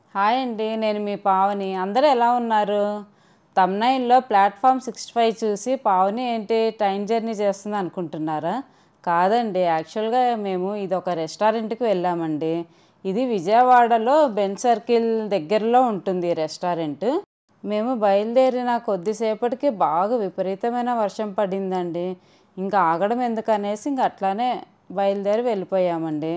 hi అండి నేను మీ పావని అందరూ ఎలా ఉన్నారు తమ్నైన్లో ప్లాట్ఫామ్ సిక్స్టీ ఫైవ్ చూసి పావని ఏంటి ట్రైన్ జర్నీ చేస్తుంది అనుకుంటున్నారా కాదండి యాక్చువల్గా మేము ఇది ఒక రెస్టారెంట్కి వెళ్ళామండి ఇది విజయవాడలో బెన్ సర్కిల్ దగ్గరలో ఉంటుంది ఈ రెస్టారెంట్ మేము బయలుదేరిన కొద్దిసేపటికి బాగా విపరీతమైన వర్షం పడిందండి ఇంకా ఆగడం ఎందుకనేసి ఇంకా అట్లానే బయలుదేరి వెళ్ళిపోయామండి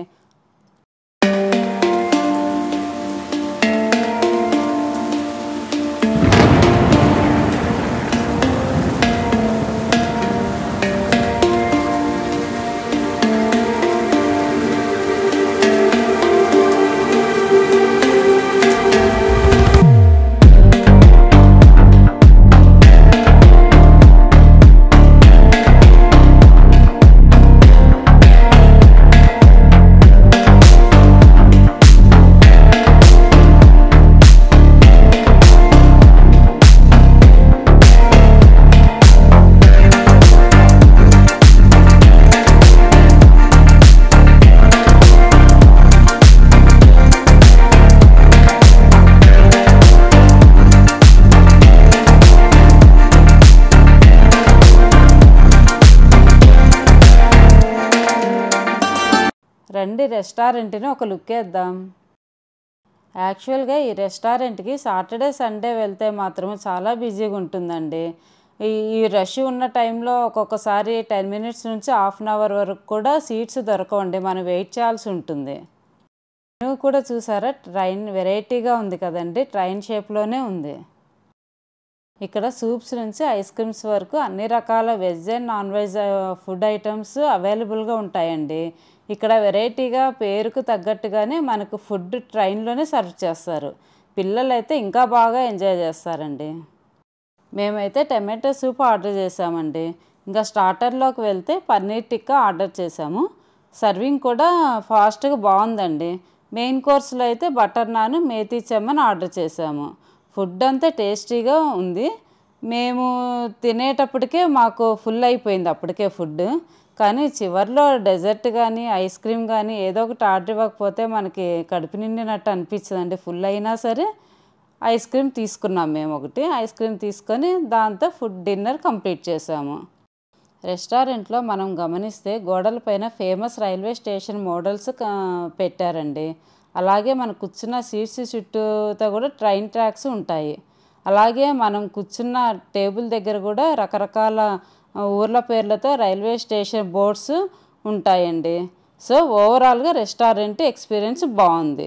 రండి రెస్టారెంట్ని ఒక లుక్ వేద్దాం యాక్చువల్గా ఈ రెస్టారెంట్కి సాటర్డే సండే వెళ్తే మాత్రం చాలా బిజీగా ఉంటుందండి ఈ ఈ రష్ ఉన్న టైంలో ఒక్కొక్కసారి టెన్ మినిట్స్ నుంచి హాఫ్ అన్ అవర్ వరకు కూడా సీట్స్ దొరకవండి మనం వెయిట్ చేయాల్సి ఉంటుంది నువ్వు కూడా చూసారా ట్రైన్ వెరైటీగా ఉంది కదండి ట్రైన్ షేప్లోనే ఉంది ఇక్కడ సూప్స్ నుంచి ఐస్ క్రీమ్స్ వరకు అన్ని రకాల veg and non veg food items అవైలబుల్గా ఉంటాయండి ఇక్కడ వెరైటీగా పేరుకు తగ్గట్టుగానే మనకు ఫుడ్ ట్రైన్లోనే సర్వ్ చేస్తారు పిల్లలైతే ఇంకా బాగా ఎంజాయ్ చేస్తారండి మేమైతే టమాటో సూప్ ఆర్డర్ చేసామండి ఇంకా స్టార్టర్లోకి వెళ్తే పన్నీర్ టిక్కా ఆర్డర్ చేసాము సర్వింగ్ కూడా ఫాస్ట్గా బాగుందండి మెయిన్ కోర్స్లో అయితే బటర్ నాన్ మేతీ చెమ్మని ఆర్డర్ చేసాము ఫుడ్ అంతా టేస్టీగా ఉంది మేము తినేటప్పటికే మాకు ఫుల్ అయిపోయింది అప్పటికే ఫుడ్ కానీ చివరిలో డెజర్ట్ కానీ ఐస్ క్రీమ్ కానీ ఏదో ఒకటి ఆర్డర్ ఇవ్వకపోతే మనకి కడుపు నిండినట్టు అనిపించదండి ఫుల్ అయినా సరే ఐస్ క్రీమ్ తీసుకున్నాం మేము ఒకటి ఐస్ క్రీమ్ తీసుకొని దాంతో ఫుడ్ డిన్నర్ కంప్లీట్ చేసాము రెస్టారెంట్లో మనం గమనిస్తే గోడలపైన ఫేమస్ రైల్వే స్టేషన్ మోడల్స్ పెట్టారండి అలాగే మనం కూర్చున్న సీట్స్ చుట్టూతో కూడా ట్రైన్ ట్రాక్స్ ఉంటాయి అలాగే మనం కూర్చున్న టేబుల్ దగ్గర కూడా రకరకాల ఊర్ల పేర్లతో రైల్వే స్టేషన్ బోర్డ్స్ ఉంటాయండి సో ఓవరాల్గా రెస్టారెంట్ ఎక్స్పీరియన్స్ బాగుంది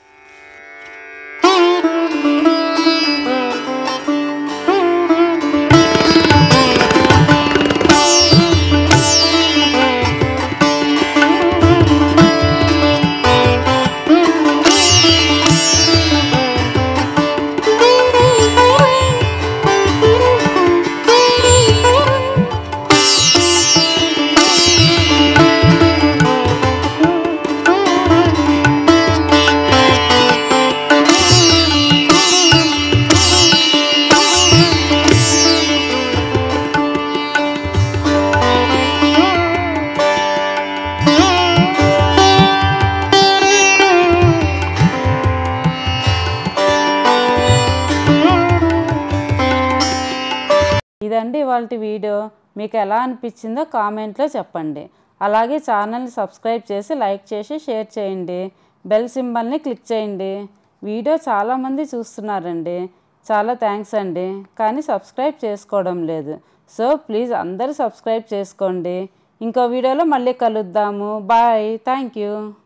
ఇదండి ఇవాళ వీడియో మీకు ఎలా అనిపించిందో కామెంట్లో చెప్పండి అలాగే ఛానల్ని సబ్స్క్రైబ్ చేసి లైక్ చేసి షేర్ చేయండి బెల్ సింబల్ని క్లిక్ చేయండి వీడియో చాలామంది చూస్తున్నారండి చాలా థ్యాంక్స్ అండి కానీ సబ్స్క్రైబ్ చేసుకోవడం లేదు సో ప్లీజ్ అందరూ సబ్స్క్రైబ్ చేసుకోండి ఇంకో వీడియోలో మళ్ళీ కలుద్దాము బాయ్ థ్యాంక్ యూ